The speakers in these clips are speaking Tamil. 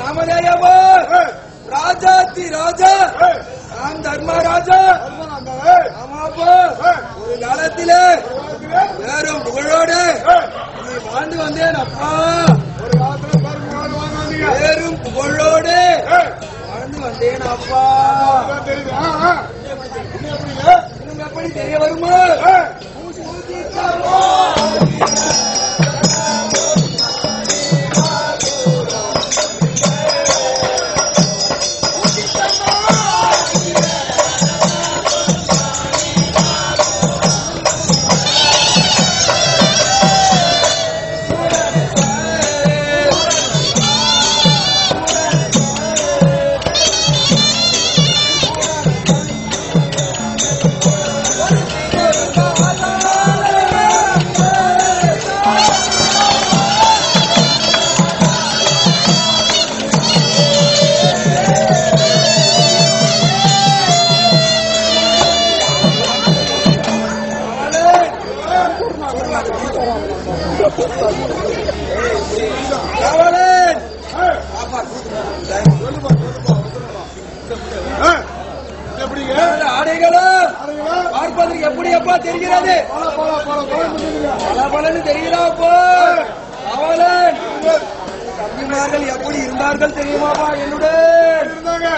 நாமதேயவோ ராஜாத்தி ராஜா நான் தர்மராஜா ஆமாப்பா ஒரு காலத்திலே வேறும் புகழோடு நீ வாழ்ந்து வந்தேன் அப்பா வேறும் புகழோடு வாழ்ந்து வந்தேன் அப்பா இன்னும் எப்படி தெரிய வருமா காவலன் எப்படிங்க ஆடைகளும் பார்ப்பதற்கு எப்படி அப்பா தெரிகிறது பல பலன்னு தெரியுதா அப்பா காவலன் தம்பிமார்கள் எப்படி இருந்தார்கள் தெரியுமாப்பா என்னுடன் இருந்தாங்க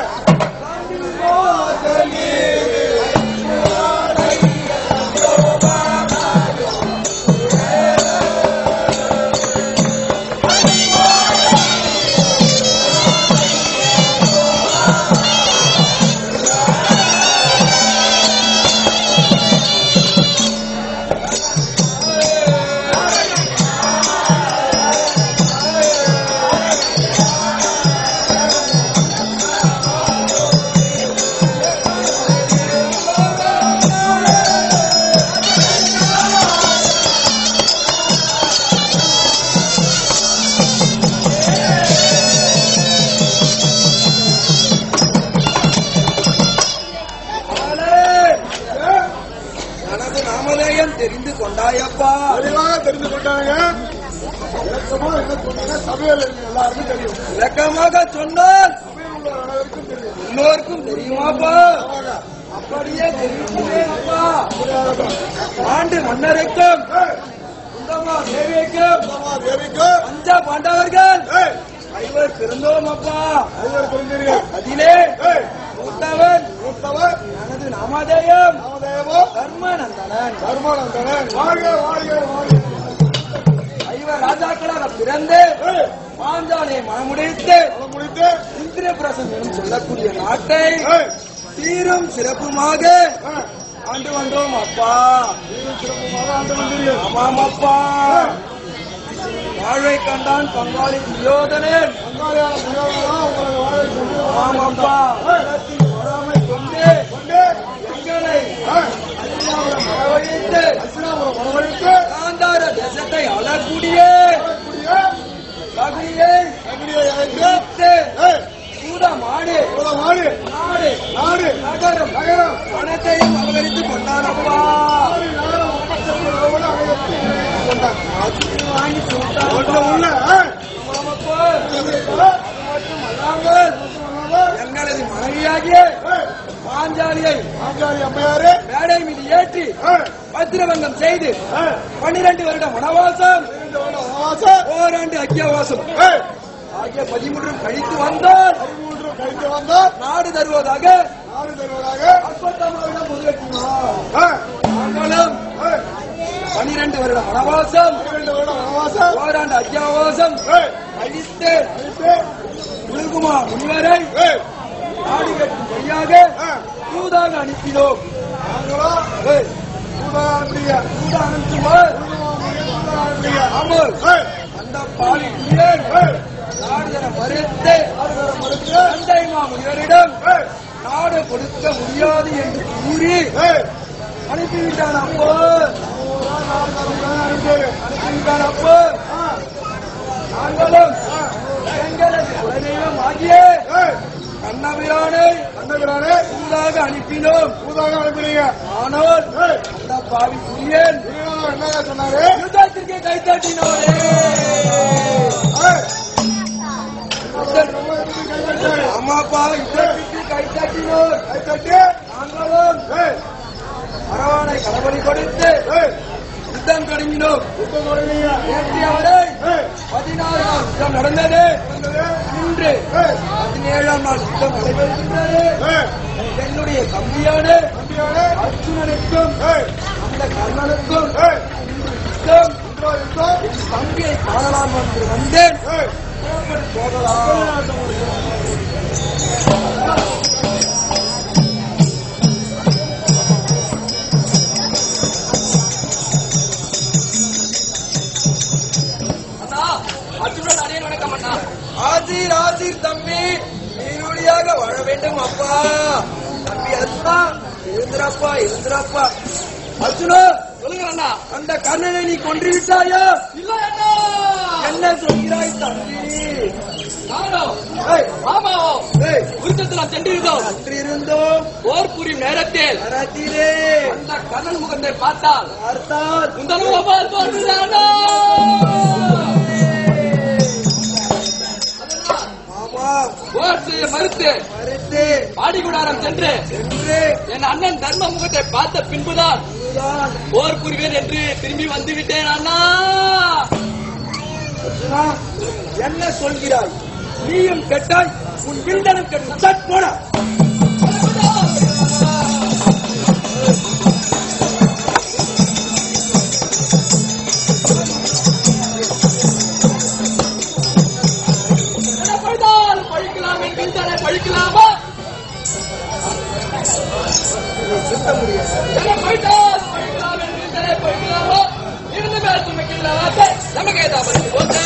காவலன் தனது நாமதேயம் தெரிந்து கொண்டாயப்பா தெளிவாக தெரிந்து கொண்டாங்க விளக்கமா என்ன சொன்னீங்க சபையில் இருக்க எல்லாருக்கும் தெரியும் விளக்கமாக சொன்னால் சபையில் உள்ள அனைவருக்கும் தெரியும் எல்லோருக்கும் தெரியுமாப்பா அப்படியே தெரிவிக்கிறேன் அப்பா ஆண்டு மன்னருக்கும் குந்தமா தேவிக்கும் அம்மா தேவிக்கு பஞ்சா பாண்டவர்கள் ஏய், ஐவர் பிறந்தோம் அப்பா ஐவர் தெரிஞ்சீங்க அதிலே ஏய், மூத்தவன் மூத்தவர் எனது நாமதேயம் நாமதேவோ தர்மநந்தனன் தர்மானந்தனன் வாழ்க வாழ்க வாழ்க ஐவர் ராஜாக்களாக பிறந்து ஏய், பாஞ்சாலை மனமுடித்து மனம் முடித்து இந்திரபிரசம் எனும் சொல்லக்கூடிய நாட்டை ஏய், சீரும் சிறப்புமாக ஏய், ஆண்டு வந்தோம் அப்பா நீங்களும் சிறப்புமாக ஆண்டு வந்தீர்கள் ஆமாம் அப்பா வாழ்வை கண்டான் பங்காளி துரியோதனன் பங்காளியான முனிவர்களா உங்களை வாழ சொல்லி ஆமாம் அப்பா உலகத்தில் பொறாமை கொண்டு கொண்டு எங்களை ஏய், அல்லாஹ்வுடன் வரவழைத்து அஸ்லாமுறை வரவழைத்து காந்தார தேசத்தை அழக்கூடிய வரக்கூடிய பகுதியை அக்னியை அழைத்து வைத்து ஏய், சூட மாடு இவ்வளவு வாழு நாடு நாடு நகரம் நகரம் அனைத்தையும் அபகரித்து கொண்டான் அப்பா நகரம் ஒப்பந்தங்களோடு அனைத்து கொண்டார். வாங்கி சுட்டான் உள்ள உள்ள ஏய், ஆமாம் அப்பா ஏய், மட்டும் அல்லாமல் எங்களது மனைவியாகிய ஏய், பாஞ்சாலியை ஆங்காரி அம்மையாரே மேடை மீது ஏற்றி ஏய், பத்திரபங்கம் செய்து ஏய், பன்னிரண்டு வருடம் வனவாசம் இரண்டு வருட வனவாசம் ஓராண்டு அக்கியவாசம் ஏய், ஆகிய பதிமூன்றும் கழித்து வந்தால் பதிமூன்று கழித்து வந்தார் நாடு தருவதாக நாடு தருவதாக அற்பத்தாம் வருடம் முதலெட்டினார் ஏய், நாங்களும் ஏய், பன்னிரண்டு வருடம் வனவாசம் பன்னிரண்டு வருட வனவாசம் ஓராண்டு அத்தியாவாசம் ஏய், அழித்து அழித்து முழுகுமா முனிவரை ஏய், நாடு கட்டும் வழியாக ஏய், தூதாக அனுப்பினோம் நாங்களா ஏய், சூதா அனுப்புறீங்க தூத அனுப்புவார் சூதா அனுப்புறீங்க ஆமாம் ஏய், அந்த பாவி குடியேன் ஏய், நாடு தர மறுத்து நாடு தர மறுத்து தந்தை முனிவரிடம் ஏய், நாடு கொடுக்க முடியாது என்று கூறி ஏய், அனுப்பிவிட்டான் அப்போ நாடு தருவதாக அனுப்பியது. அனுப்பிவிட்டான் அப்போ ஆ, நாங்களும் எங்களது குலதெய்வம் ஆகிய ஏய், கண்ணபிரானை அண்ணபிரானே, தூதாக அனுப்பினோம் சூதாக அனுப்புறீங்க ஆனால் ஏய், அந்த பாவி குடியேன் இவங்க என்னங்க சொன்னாரு யுத்தத்திற்கு கைத்தட்டினோரே ஏய், ரொம்ப ஆமாப்பா யுத்தத்திற்கு கை தட்டினோர் கை தட்டி நாங்களும் ஏய், அரவானை கடவுளை கொடுத்து ஏய், யுத்தம் தொடங்கினோம் சுத்தம் தொடங்கிய. நேற்றைய வரை ஏய், பதினாறு நாள் யுத்தம் நடந்தது வந்தது. இன்று ஏய், பதினேழாம் நாள் யுத்தம் நடைபெறுகின்றது ஏய், என்னுடைய தம்பியான தம்பியாரே, அர்ஜுனனுக்கும் ஏய், அந்த கர்ணனுக்கும் ஏய், யுத்தம் இதோ யுத்தம். என் தம்பியை காணலாம் என்று வந்தேன் ஏய், போகலாம் அண்ணா அர்ஜுனன் அடையன் வணக்கம் அண்ணா ஆஜீர் ஆஜீர் தம்பி நீருடியாக வாழ வேண்டும் அப்பா தம்பி அர்ஜுனா எழுந்திரப்பா எழுந்திரப்பா அர்ஜுனா சொல்லுங்க அண்ணா அந்த கர்ணனை நீ கொன்று விட்டாயா இல்ல அண்ணா என்ன சொல்கிறாய் தம்பி நானோ ஏய், ஆமாவோ ஏய், விருத்தத்தில் நாம் சென்றிருந்தோம் அன்றிருந்தோம் போர் புரியும் நேரத்தில் நரத்திலே அந்த கண்ணன் முகத்தை பார்த்தால் பார்த்தால் உந்தனும் பார்த்து அண்ணா ஆமா போர் செய்ய மறுத்து மறுத்து பாடிகுடாரம் சென்று என்று என் அண்ணன் தர்ம முகத்தை பார்த்த பின்புதான் இதுதான் போர் புரிவேன் என்று திரும்பி வந்து விட்டேன் அண்ணா அர்ஜுனா, என்ன சொல்கிறாய் நீயும் கெட்டாய் உன் வில்தனம் கெட்டு சட் போட என்ன பழித்தால் பழிக்கலாம் என் வில்தனை பழிக்கலாமா என்ன பழித்தால் பழிக்கலாம் என் வில்தனை பழிக்கலாமா இருந்து மேல் துணைக்கின்ற வார்த்தை நமக்கு ஏதாவது போது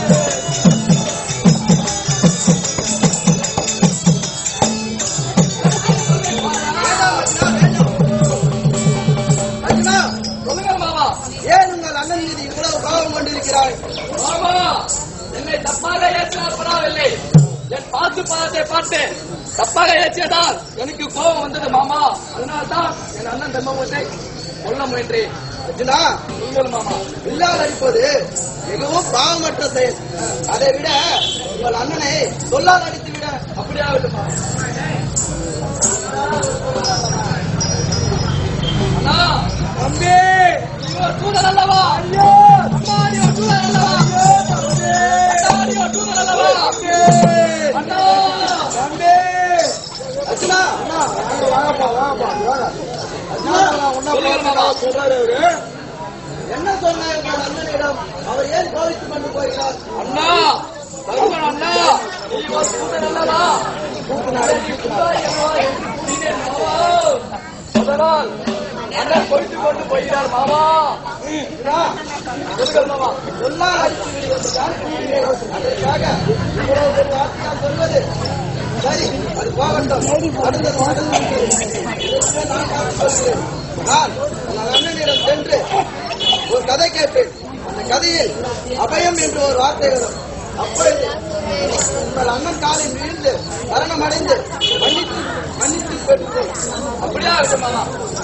அர்ஜுனா சொல்லுங்க மாமா ஏன் உங்கள் அண்ணன் மீது இவ்வளவு பாவம் கொண்டிருக்கிறாய் மாமா என்னை தப்பாக ஏற்றினார் பரவாயில்லை என் பார்த்து பாதத்தை பார்த்து தப்பாக ஏற்றியதால் எனக்கு கோபம் வந்தது மாமா அதனால்தான் என் அண்ணன் தர்மபுரத்தை கொல்ல முயன்றேன் அர்ஜுனா நீங்கள் மாமா வில்லால் அடிப்பது மிகவும் பாவமற்ற செயல் அதை விட உங்கள் அண்ணனை சொல்லால் அடித்து விட அப்படியே ஆகட்டும் மாமா. அண்ணா தம்பி நீ ஒரு தூதர் அல்லவா ஐயோ அம்மா நீ ஒரு தூதர் அல்லவா தம்பி அண்ணா நீ ஒரு தூதர் அல்லவா தம்பி அண்ணா தம்பி அர்ஜுனா அண்ணா வாங்க, வாங்கப்பா, வாங்கப்பா, வாங்க. அர்ஜுனா நான் உன்னை சொல்லுங்க மாமா. சொல்றாரு அவரு. என்ன சொன்னார் உங்கள் அண்ணனிடம் அவர் ஏன் கோவித்துக் கொண்டு போகிறார் அண்ணா தருமன் அண்ணா நீ ஒரு தூதர் அல்லவா அதனால் அண்ணன் போயிட்டு கொண்டு போகிறார் மாமா சொல்லுங்கள் மாமா சொல்லால் அடித்து விடுவதுதான் அதற்காக இவ்வளவு ஒரு வார்த்தையால் சொல்வது சரி அது போகட்டும் அடுத்த பாடலுக்கு இதை நான் பார்த்துக் கொள்கிறேன். நான் உங்கள் அண்ணனிடம் சென்று ஒரு கதை கேட்பேன் அந்த கதையில் அபயம் என்று ஒரு வார்த்தை வரும் அப்பொழுது உங்கள் அண்ணன் காலில் விழுந்து மரணம் அடைந்து மன்னித்து மன்னித்து பெற்று அப்படியே ஆகட்டும் மாமா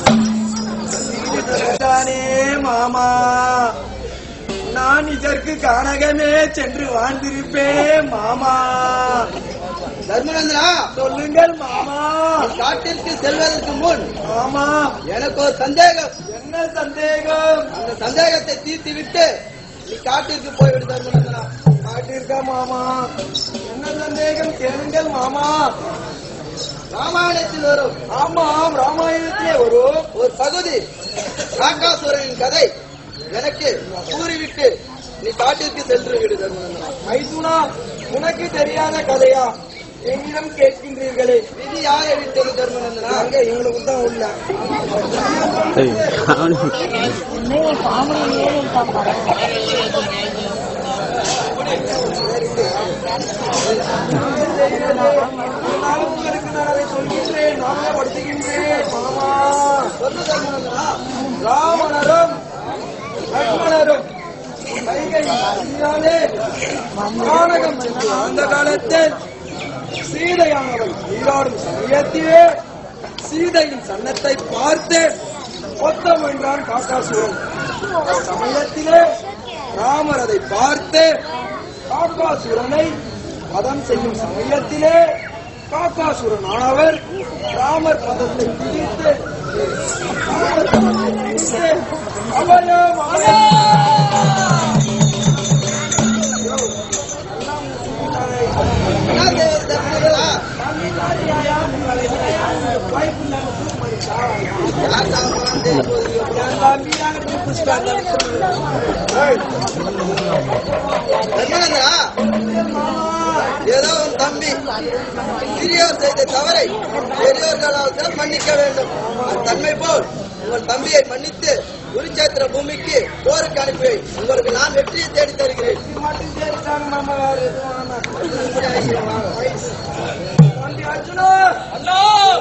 தானே மாமா நான் இதற்கு கானகமே சென்று வாழ்ந்திருப்பேன் மாமா தர்மநந்தனா சொல்லுங்கள் மாமா காட்டிற்கு செல்வதற்கு முன் மாமா எனக்கு ஒரு சந்தேகம் என்ன சந்தேகம் அந்த சந்தேகத்தை தீர்த்து விட்டு நீ காட்டிற்கு போய்விடு தர்மநந்தனா காட்டிற்கா மாமா என்ன சந்தேகம் கேளுங்கள் மாமா ராமாயணத்தில் வரும் ஆமாம் ராமாயணத்திலே வரும் ஒரு பகுதி காக்காசுரனின் கதை எனக்கு கூறிவிட்டு நீ காட்டிற்கு சென்று விடு தர்மநந்தனா மைதுனா உனக்கு தெரியாத கதையா என்னிடம் கேட்கின்றீர்களே விதி யாரை விட்டது தர்மநந்தனா அங்க இவங்களுக்கு தான் உள்ள என்னைய காமெடி ஏறி இருக்கான் பாரு நான் உங்களுக்கு நான் அதை சொல்கின்றேன் நான் படுத்துகின்றேன் மாமா சொல்லு தர்மநந்தனா ராவணரும் லக்ஷ்மணரும் கைகை அறியாலே கானகம் சென்று அந்த காலத்தில் சீதையானவள் நீராடும் சமயத்திலே சீதையின் சன்னத்தை பார்த்து கொத்தம் என்றான் காக்காசுரன் சமயத்திலே ராமர் அதை பார்த்து காக்காசுரனை வதம் செய்யும் சமயத்திலே காக்காசுரன் ஆனவர் ராமர் பதத்தை பிடித்து ராமர் பதத்தை பிடித்து அபயம் விநாயகர் தப்பினீங்களா? யார் சாப்பிடலாம் தெரியும். தர்மநந்தா, ஏதோ உன் தம்பி சிறியோர் செய்த தவறை பெரியோர்களால் தான் மன்னிக்க வேண்டும் அந்த தன்மை போல் உங்கள் தம்பியை மன்னித்து குருச்சேத்திர பூமிக்கு போருக்கு அனுப்பி உங்களுக்கு நான் வெற்றியை தேடி தருகிறேன் அண்ணா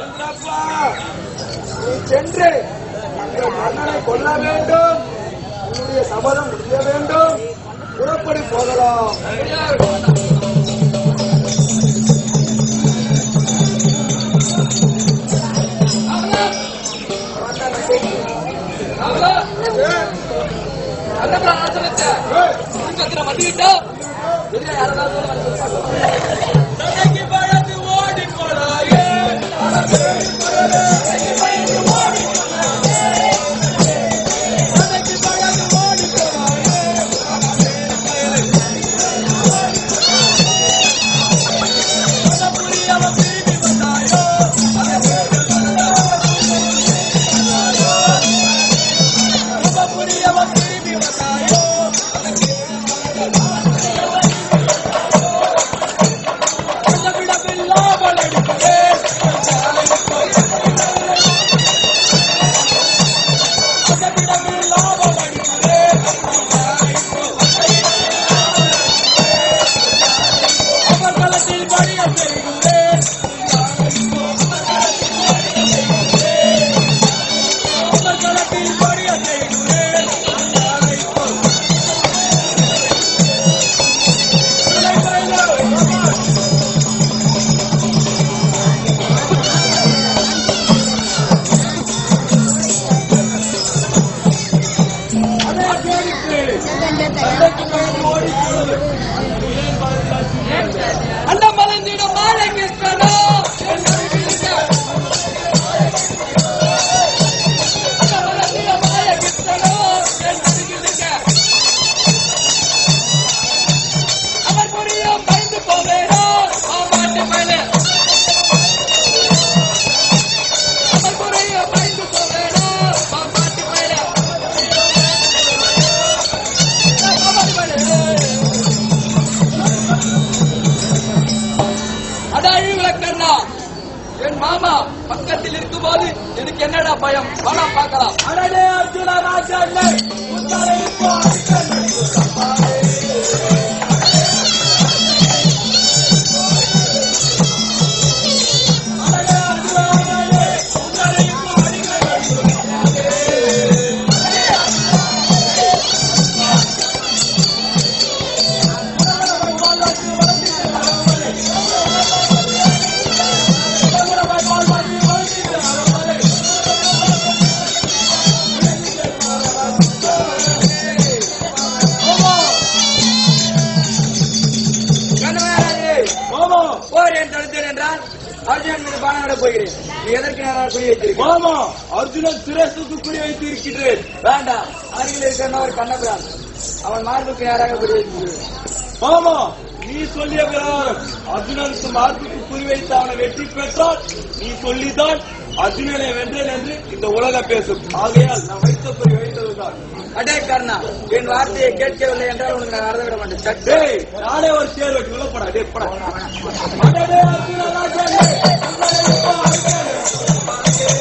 நீ சென்று அந்த மன்னனை கொல்ல வேண்டும் உன்னுடைய சபதம் முடிய வேண்டும் புறப்படி போகலாம் அண்ணன் ஆசிரியத்தை குடும்பத்துல வந்துவிட்டா எதிரே யாராவது ஓடி போடாயே அந்த மலர்ந்திடும் மாலை கிருஷ்ணனோ அந்த மலர்ந்திடும் மாலை கிருஷ்ணனோ அவர் புரியும் பயந்து போவேனோ மாட்டு மேலே அவர் புரியும் பயந்து போவேனோ மாட்டு மேலே அட அழிவிலக்கண்ணா என் மாமா பக்கத்தில் இருக்கும்போது எனக்கு என்னடா பயம் வாடா பார்க்கலாம் அடடே அர்ஜுனா ராஜா இல்லை உன்னாலே இப்போ அடிக்கடி அடடே அர்ஜுனா ராஜா இல்லை, உன்னாலே இப்போ அடிக்கடி கண்ணவராஜே, மாமா போர் என்று தடுத்தேன் என்றால் அர்ஜுனன் மீது பானங்களை போகிறேன் நீ எதற்கு நேராக குறி வைத்திருக்க மாமா அர்ஜுனன் சிரசுக்கு குறி வைத்து இருக்கின்றேன் வேண்டாம் அருகில் இருக்கிற ஒரு கண்ணபிரான் அவன் மார்புக்கு நேராக குறி வைத்திருக்கிறேன் மாமா நீ சொல்லிய பிரகாரம் அர்ஜுனனுக்கு மார்புக்கு குறி வைத்து அவனை வெற்றி பெற்றால் நீ சொல்லிதான் அர்ஜுனனை வென்றேன் என்று இந்த உலகம் பேசும் ஆகையால் நான் வைத்த குறி வைத்ததுதான் அடே கர்ணா என் வார்த்தையை கேட்கவில்லை என்றால் உனக்கு நான் அறந்து விட மாட்டேன் சட்டே டேய் நானே ஒரு சேர் வெட்டி உள்ள போடா டேய் போடா அடடே, அர்ஜுனா ராஜாவே, உங்களை இப்போ அடிக்கிறேன்.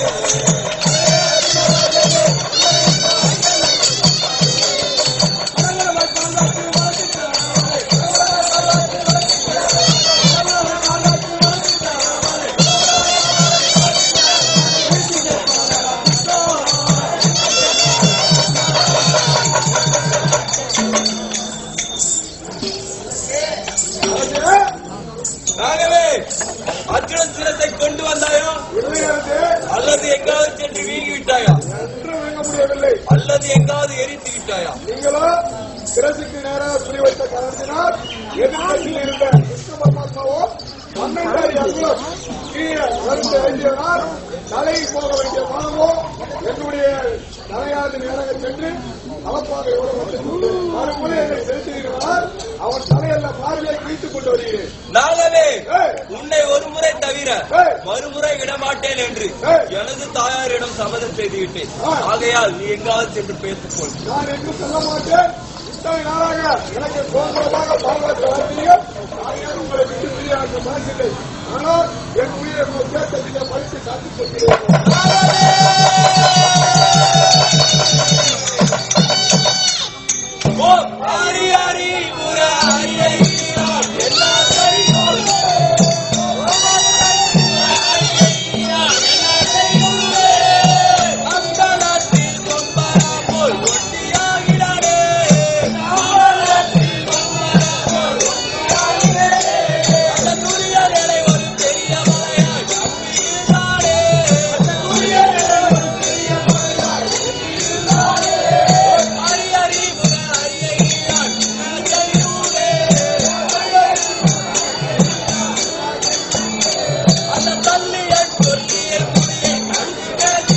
நாகவே அர்ஜுனன் சிரத்தை கொண்டு வந்தாயோ அல்லது எங்காவது சென்று வீங்கி விட்டாயா முடியவில்லை அல்லது எங்காவது எரித்து விட்டாயா நீங்களோ சிரசுக்கு நேராக குறி வைத்த காரணத்தினால் எதிர்கட்சியில் இருந்த கிருஷ்ண பரமாத்மாவோ மன்னன் அவர்களும் கீழே வருந்த வேண்டியதால் தலை போக வேண்டிய மனமோ என்னுடைய தலையாத நேரம் சென்று அவப்பாதையோடு வந்து மறுமுறை என்னை செலுத்துகிறார் அவன் தலையல்ல பார்வையை கிழித்துக் கொண்டு வருகிறேன் நாகவே ஏய், உன்னை ஒரு முறை தவிர ஏய். மறுமுறை விடமாட்டேன் என்று ஏய். எனது தாயாரிடம் சபதம் செய்து விட்டேன் ஆ. ஆகையால் நீ எங்காவது சென்று பேசிக்கொள் நான் என்று சொல்ல மாட்டேன் இத்தனை நாளாக எனக்கு சுதந்திரமாக பாதுகாத்து வந்தீங்க நான் உங்களை விட்டு பிரியாக மாற்றிட்டேன் ஆனால் என் உயிரை உங்கள் தேசத்திலே படித்து காத்துக் கொள்கிறேன் ஓ ஹரி ஹரி முராரியை அந்தனத்தில் கொம்பராமல் ஒட்டியாகிறாரே அந்தனத்தில் கொம்பராமல் ஒட்டியாகிறே அந்த துரியர்களை ஒரு பெரிய மலையாய் நம்பியிருந்தாரே அந்த துரியர்களை ஒரு பெரிய மலையாய் நம்பியிருந்தாரே ஹரி ஹரி முராரியை அந்த தள்ளிய சொல்லிய முடியை கடிச்சு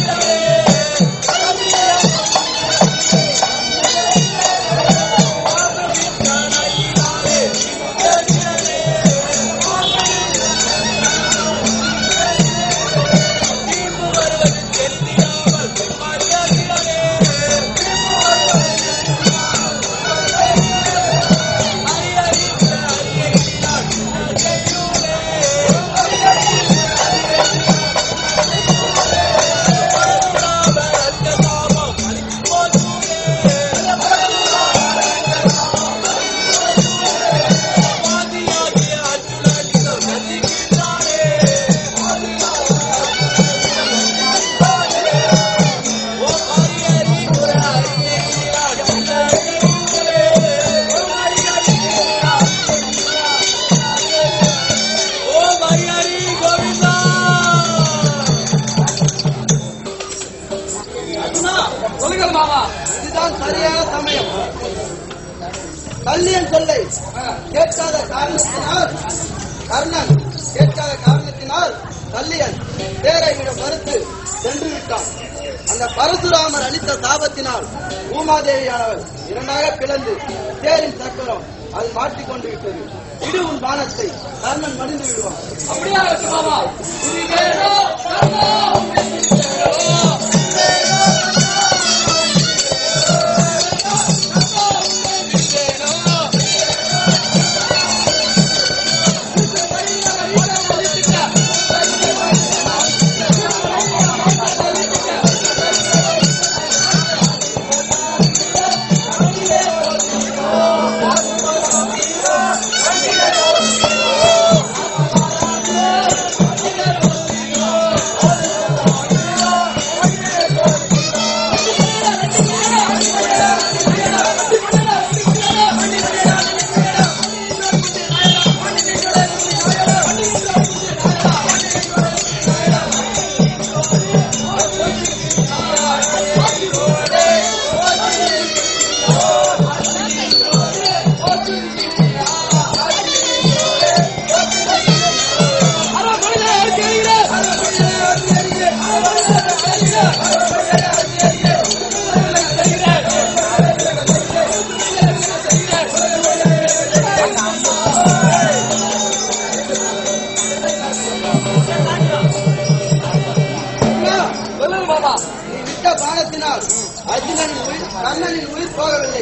ஓ மரியாரி கோவிந்தா சொல்லுங்க மாமா இதுதான் சரியான சமயம் கல்லியன் சொல்லை கேட்காத காரணத்தினால் கர்ணன் கேட்காத காரணத்தினால் கல்லியன் தேரை விட மறுத்து சென்று விட்டான் அந்த பரசுராமர் அளித்த சாபத்தினால் பூமாதேவியானவள் இரண்டாக பிளந்து தேரின் சக்கரம் அது மாட்டிக்கொண்டு விட்டது இடு உன் பானத்தை கர்ணன் மடிந்து விடுவான் அப்படியா இருக்கு மாமா இது வேணும் அண்ணா, சொல்லுங்க மாமா நீ விட்ட பானத்தினால் அர்ஜுனனின் உயிர் கர்ணனின் உயிர் போகவில்லை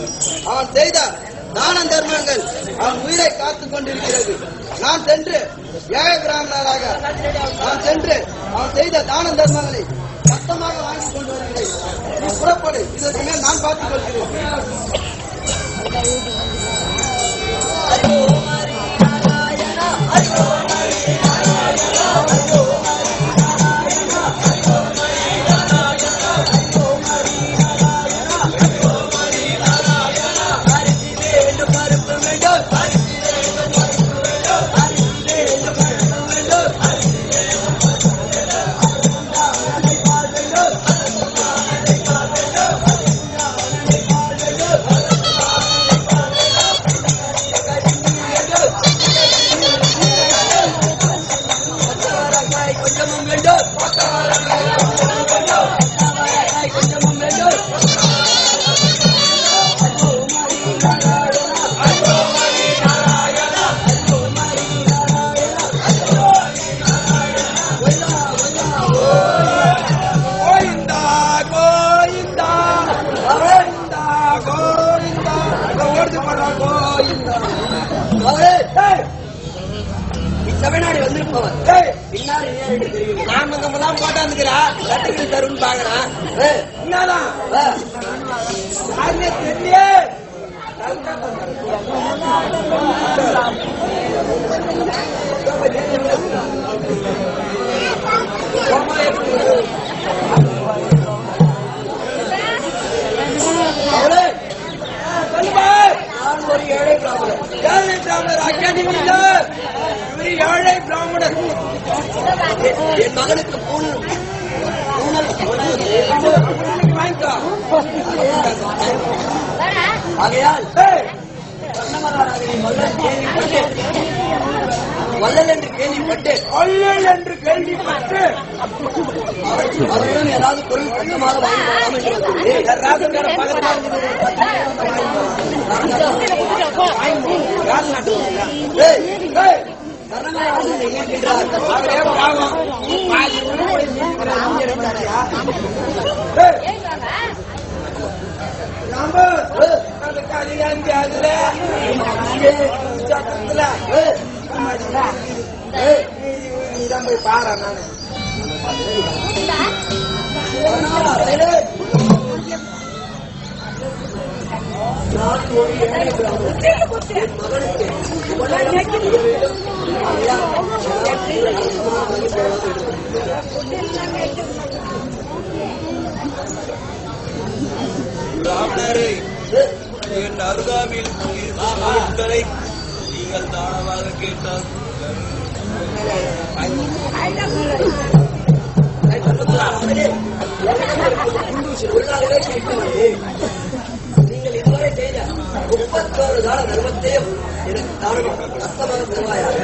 அவன் செய்த தான தர்மங்கள் அவன் உயிரை காத்துக் கொண்டிருக்கிறது நான் சென்று ஏழை பிராமணராக நான் சென்று அவன் செய்த தான தர்மங்களை சத்தமாக வாங்கிக் கொண்டு வருகிறேன் நீ புறப்படு இதற்கு மேல் நான் பார்த்துக் கொள்கிறேன் ஆ செவனாடி வந்திருப்பவர் ஏய், பின்னாடி நேரடி தெரியும் நாமங்கமெல்லாம் போட்டாந்துக்கிறா கட்டுக்கிட்டு தருன்னு பாக்குறான் ஏய், என்னதான் வா. யாருன்னே தெரியலையே அவளே, சொல்லுமா நான் ஒரு ஏழை பிராமணன் ஏழை பிராமணர் அகாடமியில இவரு ஏழை பிராமணர் என் மகனுக்கு பூண் பூணல் வாங்கிக்கோ ஆகையால் ஏய், சொன்னமகாராஜனை வல்லல் கேள்விப்பட்டு வல்லல் என்று கேள்விப்பட்டு கொள்ளல் என்று கேள்விப்பட்டு அவர்- அவரிடம் ஏதாவது பொருள் பக்கமாக வாங்கி போகலாம் என்று வந்துள்ளேன். இந்த ராசக்கார பக்கத்துல இருக்குது ஒரு பத்து யார் நாட்டு ஏய், ஏய், கர்ணமகாராஜன் எங்கே சென்றார்? அவரே பாவம் பாதி உள்ள போய் நிற்கிறான். இங்க இருந்தாரியா? ஏய், நாம அந்த கலியாந்தி அதுல இங்கே சத்தத்துல ஏய், ஏய், நீ- நீதான் போய் பாரு நானு கர்ணமகாராஜனே, நான் ஒரு ஏழை பிராமணன். என் மகனுக்கு வல்லல் கொடுக்க வேண்டும். ஆகையால் ஏதாவது பக்கமாக வாங்கி போகலாம் என்று பிராமணரை ஏய், என் அருகாமையில் இருக்கும் பொருட்களை நீங்கள் தானமாக கேட்டால் உள்ளாகவே கேட்கிறது. நீங்கள் இதுவரை செய்த முப்பத்தோரு கால தர்மத்தையும் எனக்கு தானும் நஷ்டமாக தருவாயாக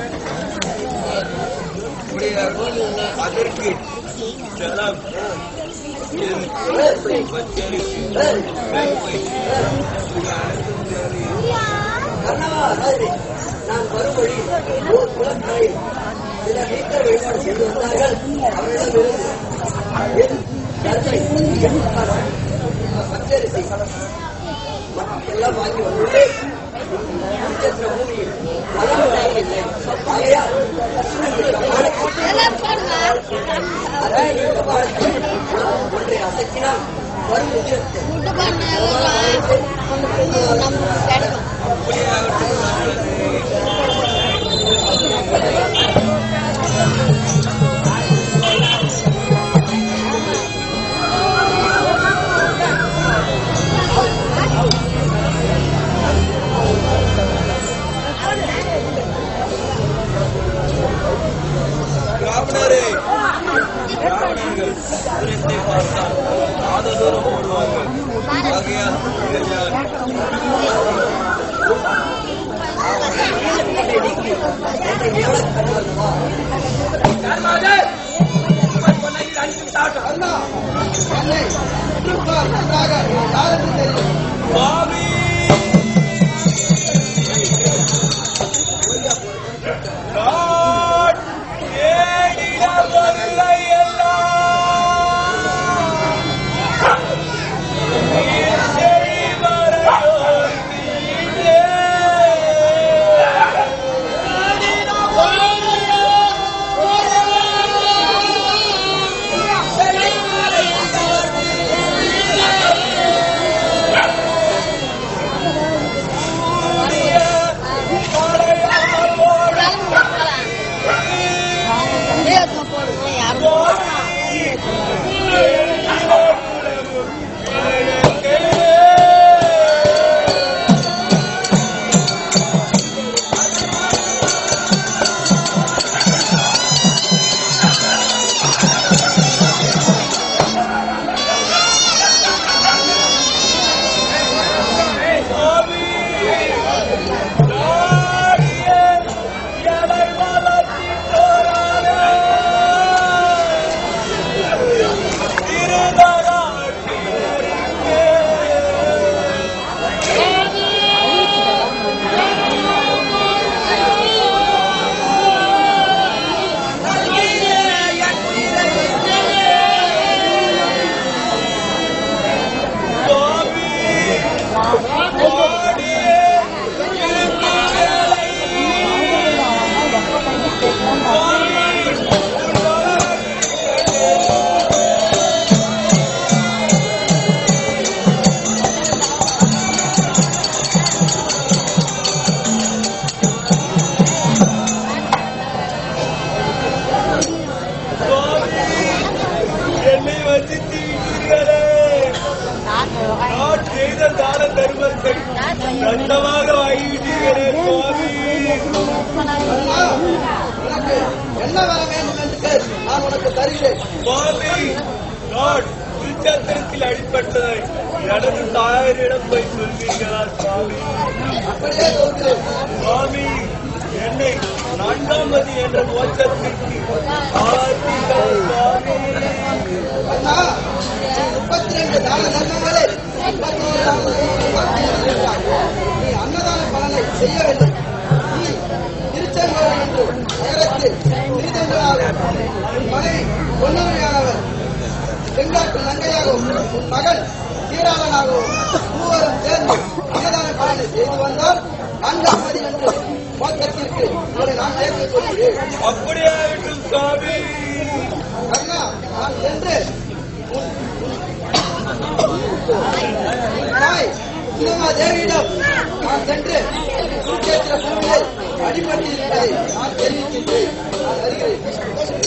அதற்கு ஜலம் என் பச்சரிசி கர்ணவா ராஜே, நான் வரும் வழி ஒரு குளக்கரையில் சில மீட்டர் வழிபாடு செய்து வந்தார்கள் அவரிடமிருந்து என் கருத்தை பச்சரிசி எல்லாம் வாங்கி வந்துள்ளேன் நட்சத்திர பூமியில் மரம் வாங்கியில்லை ஆகையால் ஒன்றை அசக்கினால் வரும் உச்சத்தை பிராமணரே பிராமணர்கள் சூரியத்தை பார்த்தால் பாத தூரம் ஓடுவார்கள் ஆகையால் இளைஞர் சுவாமி நான் தேடினவர்களை எல்லாம் இசை வரையோர் நீயே. என்ன வர வேண்டும் என்று கேள் நான் உனக்கு தருகிறேன் சுவாமி நான் திருச்சத்திரத்தில் அடிப்பட்டதை எனது தாயாரிடம் போய் சொல்வீர்களா சுவாமி அப்படியே சொல்கிறேன் சுவாமி என்னை நான்காமதி என்ற மோட்சத்திற்கு ஆளாக்கீர்கள் சுவாமி அண்ணா முப்பத்தி ரெண்டு தான தர்மங்களை முப்பத்தோராவது நீ அன்னதான பலனை செய்ய வேண்டும் நீ திருச்செங்கோடு என்று நகரத்தில் திருத்தங்களாக உன் மனைவி பொன்னமையானவர் செங்காட்டு நங்கையாகவும் உன் மகன் சீராளனாகவும் மூவரும் சேர்ந்து அன்னதான பலனை செய்து வந்தால் நான்காம் என்று மோட்சத்திற்கு உங்களை நான் சேர்த்துக் கொள்கிறேன் அப்படியே ஆகட்டும் சுவாமி அண்ணா நான் சென்று உன் உன் தாய் சின்னம்மா தேவியிடம் நான் சென்று குருக்கேத்திர பூமியில் அடிபட்டிருப்பதை நான் தெரிவிக்கின்றேன் நான் வருகிறேன்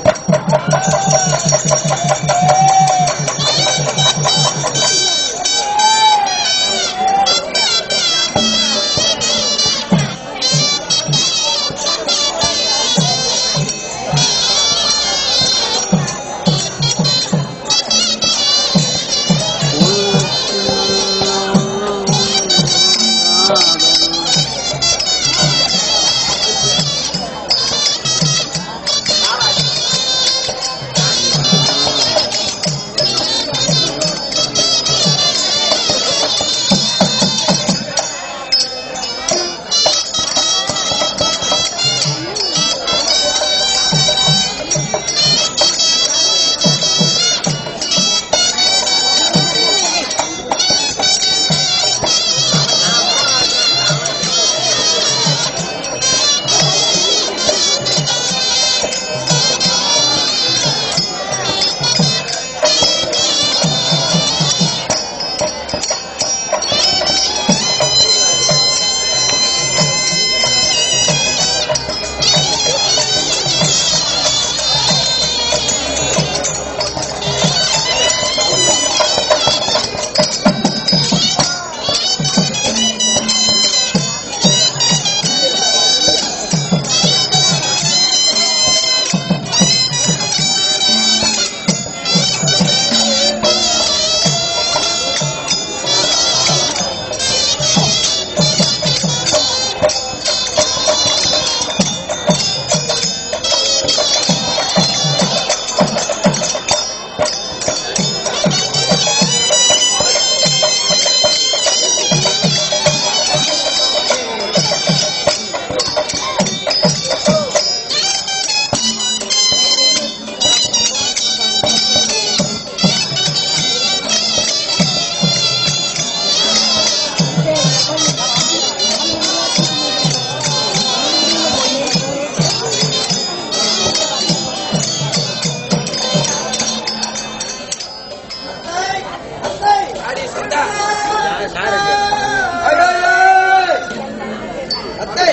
அத்தை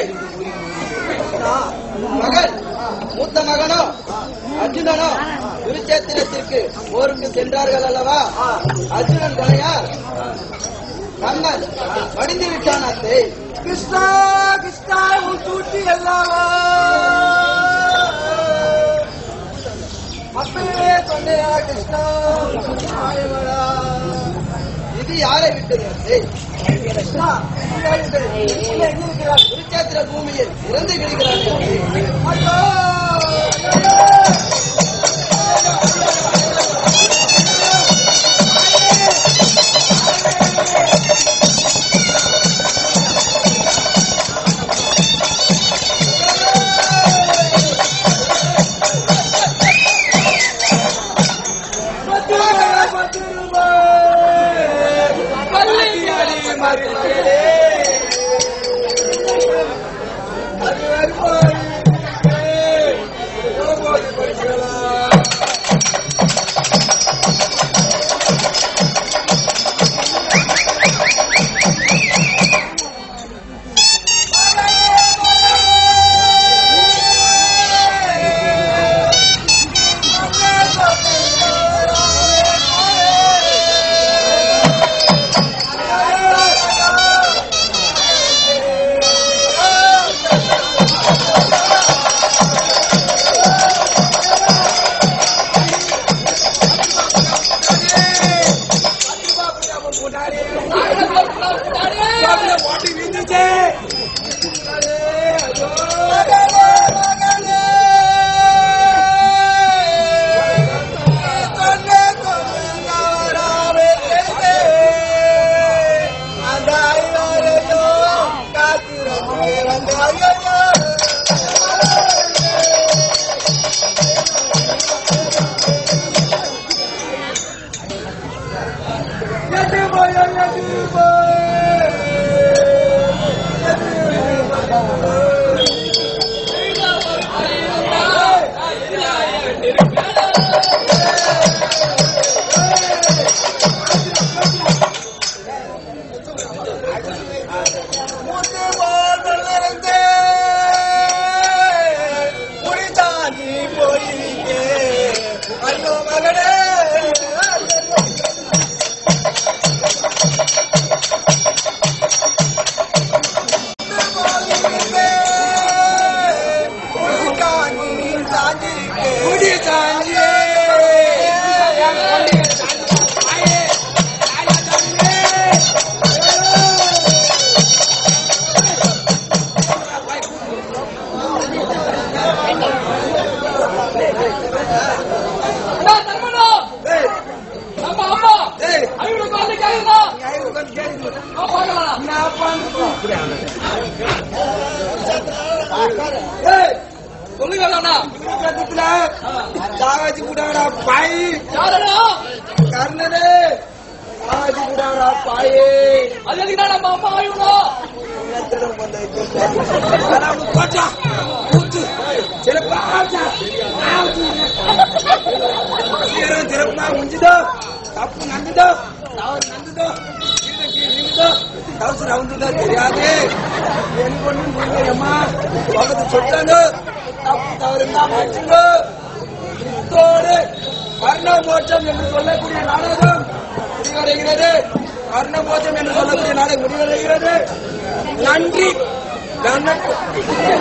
மகன் மூத்த மகனோ அர்ஜுனனோ குருச்சேத்திரத்திற்கு போருக்கு சென்றார்கள் அல்லவா அர்ஜுனன் துணையார் கண்ணன் மடிந்து விட்டான் அத்தை கிருஷ்ணா கிருஷ்ணா உன் சூட்டி எல்லாவா அப்பவே சொன்னையா கிருஷ்ணா மாயவடா. இது யாரை விட்டது அத்தை கிருஷ்ணா யாரை விட்டது? கிருஷ்ணன் எங்க இருக்கிறார்? குருச்சேத்திர பூமியில் இறந்து கிடக்கிறார் ஐயோ ஐயோ மகனே முடி காஞ்சி அண்ணா, தர்மண்ணா, ஏய், நம்ம அம்மா ஏய், ஐநூறு குழந்தை கேக்குதா நீ ஐயோ உட்கார்ந்து கேட்டுக்கோ. நான் பார்க்கலாம் நான் பண்ணுறேன். ஏய், சொல்லுங்க அண்ணா பக்கத்துல சாகாஜி கூடாடா பாய் யாரடா கர்ணனே சாகாஜி கூடாடா பாய் அது எதுக்குடா நம்ம அம்மா ஆயுடா తిరుపతి ఉంచుదో తప్పు నందుదో తవరు నందుదో నిందుదో తవసరం అవుతుందో తెలియాలి ఎన్నికొండు ముందమ్మా ఒకటి చుట్టాను தப்பு தவறுந்தா மன்னிச்சுங்கோ இத்தோடு மரண மோட்சம் என்று சொல்லக்கூடிய நாடகம் முடிவடைகிறது மரண மோட்சம் என்று சொல்லக்கூடிய நாடகம் முடிவடைகிறது நன்றி வணக்கம்